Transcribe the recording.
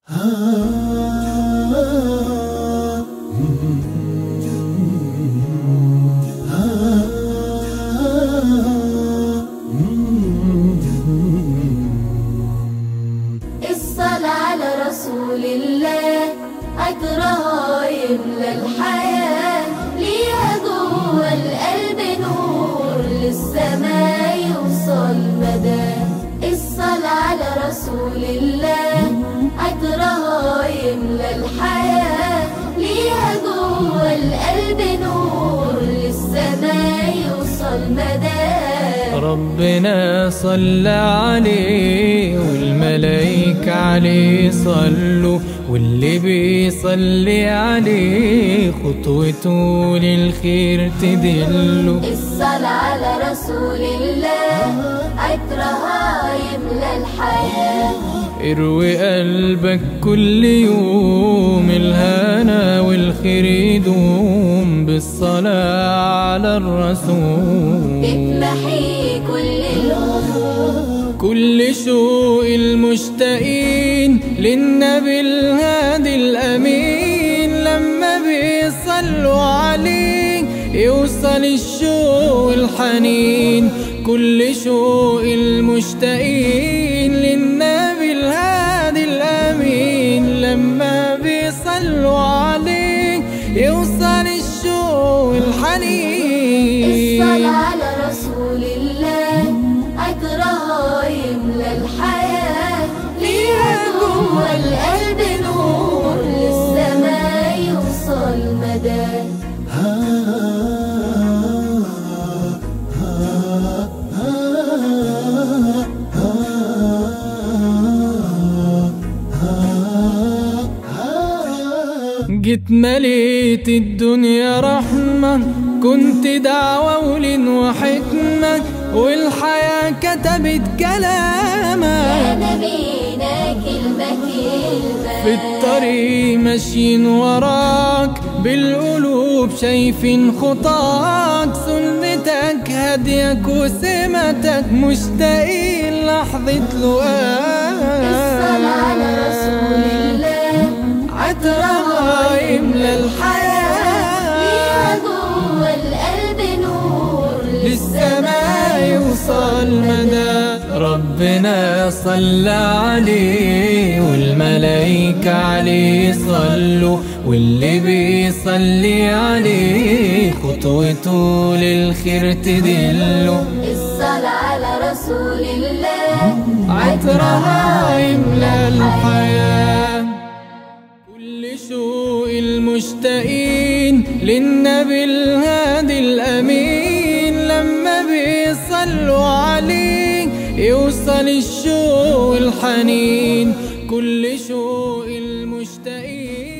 الصلاة على رسول الله أجرها يملى الحياة ليها جوه القلب نور للسماء يوصل مدى الصلاة على رسول الله أجرها يملى الحياة ليها جوه القلب نور للسماء يوصل مدى ربنا صلى عليه والملايكة عليه صلوا واللي بيصلي عليه خطوته للخير تدله الصلاة على رسول الله عطرها يملى الحياة اروي قلبك كل يوم الهنا والخير يدوم بالصلاة على الرسول تتمحي كل الهموم كل شوق المشتاقين للنبي الهادي الأمين لما بيصلوا عليه يوصل الشوق الحنين كل شوق المشتاقين للنبي الهادي الأمين لما بيصلوا عليه يوصل الشوق الحنين الصلاة على رسول الله عطرها يملى الحياة ليها جوه القلب نور للسماء يوصل مدى جيت مليت الدنيا رحمة كنت دعوة ولين وحكمة والحياة كتبت كلامك يا نبينا كلمة كلمة في الطريق ماشيين وراك بالقلوب شايفين خطاك سنتك هديك وسمتك مشتاقين لحظة الصلاة على رسول لقاك الله عطرها يملى الحياة ليها جوه القلب نور للسماء يوصل مدى ربنا صلى عليه والملايكة عليه صلوا واللي بيصلي عليه خطوته للخير تدله الصلاة على رسول الله عطرها يملى الحياة كل شوق المشتاقين للنبي الهادي الأمين لما بيصلوا عليه يوصل الشوق الحنين كل شوق المشتاقين